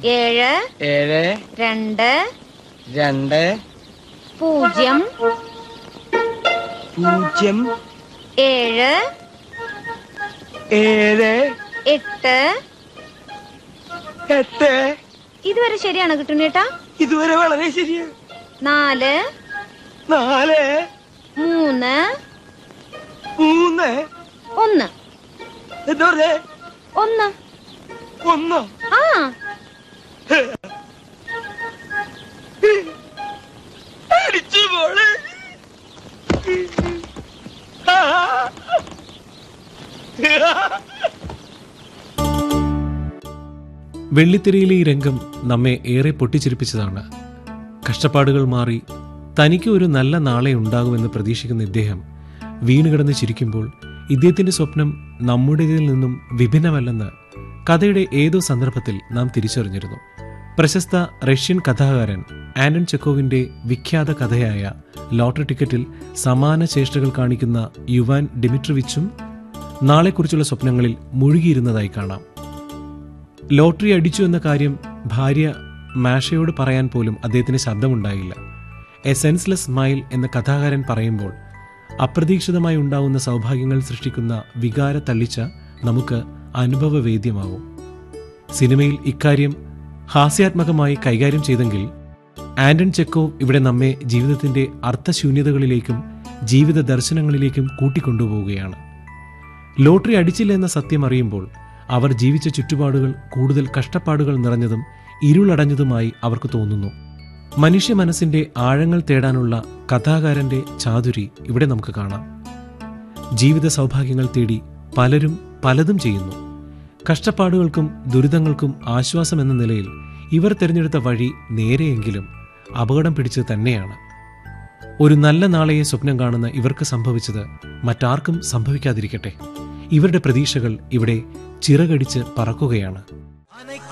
ഏഴ് ഏഴ് രണ്ട് രണ്ട് പൂജ്യം പൂജ്യം ഏഴ് ഏഴ് എട്ട് എട്ട് ഇതുവരെ ശരിയാണോ കിട്ടുന്നേട്ടാ ഇതുവരെ വളരെ ശരിയാ നാല് നാല് മൂന്ന് മൂന്ന് ഒന്ന് എന്താ പറഞ്ഞേ ഒന്ന് ഒന്നോ ആ അടിച്ചു മോളെ ആ. വെള്ളിത്തിരയിലെ ഈ രംഗം നമ്മെ ഏറെ പൊട്ടിച്ചിരിപ്പിച്ചതാണ് കഷ്ടപ്പാടുകൾ മാറി തനിക്ക് ഒരു നല്ല നാളെ ഉണ്ടാകുമെന്ന് പ്രതീക്ഷിക്കുന്ന ഇദ്ദേഹം വീണുകിടന്ന് ചിരിക്കുമ്പോൾ ഇദ്ദേഹത്തിന്റെ സ്വപ്നം നമ്മുടേതിൽ നിന്നും വിഭിന്നമല്ലെന്ന് കഥയുടെ ഏതോ സന്ദർഭത്തിൽ നാം തിരിച്ചറിഞ്ഞിരുന്നു പ്രശസ്ത റഷ്യൻ കഥാകാരൻ ആന്റൺ ചെക്കോവിന്റെ വിഖ്യാത കഥയായ ലോട്ടറി ടിക്കറ്റിൽ സമാന ചേഷ്ടകൾ കാണിക്കുന്ന യുവാൻ ഡിമിട്രിവിച്ചും നാളെക്കുറിച്ചുള്ള സ്വപ്നങ്ങളിൽ മുഴുകിയിരുന്നതായി കാണാം ലോട്ടറി അടിച്ചു എന്ന കാര്യം ഭാര്യ മാഷയോട് പറയാൻ പോലും അദ്ദേഹത്തിന് ശബ്ദമുണ്ടായില്ല എ സെൻസ്ലെസ് സ്മൈൽ എന്ന കഥാകാരൻ പറയുമ്പോൾ അപ്രതീക്ഷിതമായി ഉണ്ടാവുന്ന സൗഭാഗ്യങ്ങൾ സൃഷ്ടിക്കുന്ന വികാര തള്ളിച്ച നമുക്ക് അനുഭവവേദ്യമാവും സിനിമയിൽ ഇക്കാര്യം ഹാസ്യാത്മകമായി കൈകാര്യം ചെയ്തെങ്കിൽ ആന്റൺ ചെക്കോവ് ഇവിടെ നമ്മെ ജീവിതത്തിന്റെ അർത്ഥശൂന്യതകളിലേക്കും ജീവിത ദർശനങ്ങളിലേക്കും കൂട്ടിക്കൊണ്ടുപോവുകയാണ് ലോട്ടറി അടിച്ചില്ല എന്ന സത്യം അറിയുമ്പോൾ അവർ ജീവിച്ച ചുറ്റുപാടുകൾ കൂടുതൽ കഷ്ടപ്പാടുകൾ നിറഞ്ഞതും ഇരുളടഞ്ഞതുമായി അവർക്ക് തോന്നുന്നു മനുഷ്യ മനസ്സിന്റെ ആഴങ്ങൾ തേടാനുള്ള കഥാകാരന്റെ ചാതുരി ഇവിടെ നമുക്ക് കാണാം ജീവിത സൗഭാഗ്യങ്ങൾ തേടി പലരും പലതും ചെയ്യുന്നു കഷ്ടപ്പാടുകൾക്കും ദുരിതങ്ങൾക്കും ആശ്വാസം എന്ന നിലയിൽ ഇവർ തിരഞ്ഞെടുത്ത വഴി നേരെയെങ്കിലും അപകടം പിടിച്ചത് തന്നെയാണ് ഒരു നല്ല നാളെയെ സ്വപ്നം കാണുന്ന ഇവർക്ക് സംഭവിച്ചത് മറ്റാർക്കും സംഭവിക്കാതിരിക്കട്ടെ ഇവരുടെ പ്രതീക്ഷകൾ ഇവിടെ ചിറകടിച്ച് പറക്കുകയാണ്